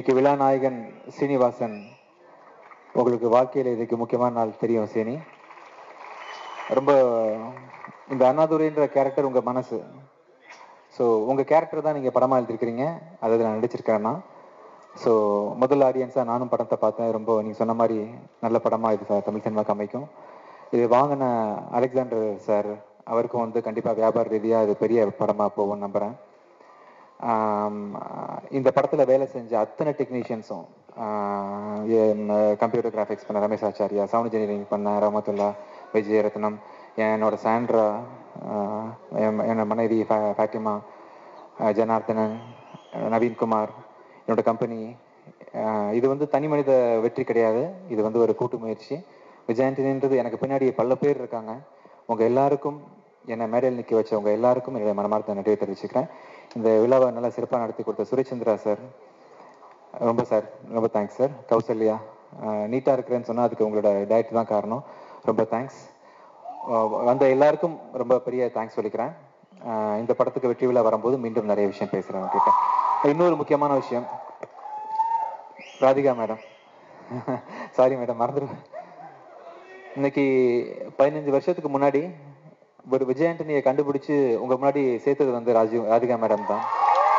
இன்னைக்கு விழாநாயகன் சீனிவாசன் உங்களுக்கு வாழ்க்கையில் இதுக்கு முக்கியமான நாள் தெரியும் சீனி ரொம்ப இந்த அண்ணாதுரைன்ற கேரக்டர் உங்கள் மனசு ஸோ உங்கள் கேரக்டர் தான் நீங்கள் படமாக எழுதிருக்கிறீங்க அதில் நான் நடிச்சிருக்கிறேன்னா ஸோ முதல் ஆடியன்ஸாக நானும் படத்தை பார்த்தேன் ரொம்ப நீங்கள் சொன்ன மாதிரி நல்ல படமாக இது ச- தமிழ் சினிமாக்கு அமைக்கும் இது வாங்கின அலெக்சாண்டர் சார் அவருக்கும் வந்து கண்டிப்பாக வியாபார ரீதியாக இது பெரிய படமாக போகும்னு நம்புகிறேன் ஆம், இந்த படத்தில் வேலை செஞ்ச அத்தனை டெக்னீஷியன்ஸும் கம்ப்யூட்டர் கிராஃபிக்ஸ் பண்ண ரமேஷ் ஆச்சாரியா சவுண்ட் இன்ஜினியரிங் பண்ண ரமத்துல்லா விஜயரத்னம் என்னோட சாண்ட்ரா ஆஹ், என் என்னோட மனைவி ஃபா- ஃபாத்திமா ஆஹ், ஜனார்தனன் ஆஹ், நவீன்குமார் என்னோட கம்பெனி இது வந்து தனி மனித வெற்றி கிடையாது இது வந்து ஒரு கூட்டு முயற்சி விஜயாண்டனின்றது எனக்கு பின்னாடி பல பேர் இருக்காங்க உங்க எல்லாருக்கும் என்னை மேடையில் நிற்க வச்சவங்க எல்லாருக்கும் என்னுடைய மனமார்ந்த நன்றியை தெரிவிச்சுக்கிறேன் இந்த விழாவை நல்லா சிறப்பாக நடத்தி கொடுத்த சுரேஷ்சந்திரா சார் ரொம்ப சார் ரொம்ப தேங்க்ஸ் சார் கௌசல்யா நீட்டாக இருக்கிறேன்னு சொன்னால் அதுக்கு உங்களோட டயட் தான் காரணம் ரொம்ப தேங்க்ஸ் வந்த எல்லாருக்கும் ரொம்ப பெரிய தேங்க்ஸ் சொல்லிக்கிறேன் அஹ் இந்த படத்துக்கு வெற்றி விழா வரும்போது மீண்டும் நிறைய விஷயம் பேசுகிறேன் உங்ககிட்ட இன்னொரு முக்கியமான விஷயம் ராதிகா மேடம் சாரி மேடம் மறந்துடுவேன் இன்னைக்கு பதினஞ்சு வருஷத்துக்கு முன்னாடி ஒரு விஜய் ஆண்டனியை கண்டுபிடிச்சு உங்க முன்னாடி சேர்த்தது வந்து ராஜீவ் ராதிகா மேடம் தான்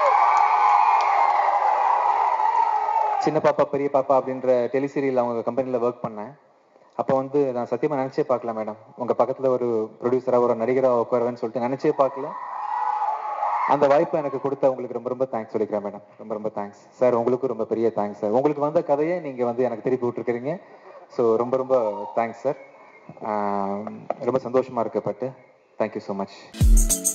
சின்ன பாப்பா பெரிய பாப்பா அப்படின்ற டெலிசீரியல் அவங்க கம்பெனியில் ஒர்க் பண்ணேன் அப்போ வந்து நான் சத்தியமா நினைச்சே பார்க்கல மேடம் உங்க பக்கத்துல ஒரு ப்ரொடியூசரா ஒரு நடிகரா உட்காருவேன்னு சொல்லிட்டு நினைச்சே பார்க்கல அந்த வாய்ப்பை எனக்கு கொடுத்த உங்களுக்கு ரொம்ப ரொம்ப தேங்க்ஸ் சொல்லிக்கிறேன் மேடம் ரொம்ப ரொம்ப தேங்க்ஸ் சார் உங்களுக்கும் ரொம்ப பெரிய தேங்க்ஸ் சார் உங்களுக்கு வந்த கதையை நீங்க வந்து எனக்கு திருப்பி விட்டுருக்கிறீங்க ஸோ ரொம்ப ரொம்ப தேங்க்ஸ் சார் ரொம்ப சந்தோஷமா இருக்கப்பட்டு தேங்க்யூ ஸோ மச்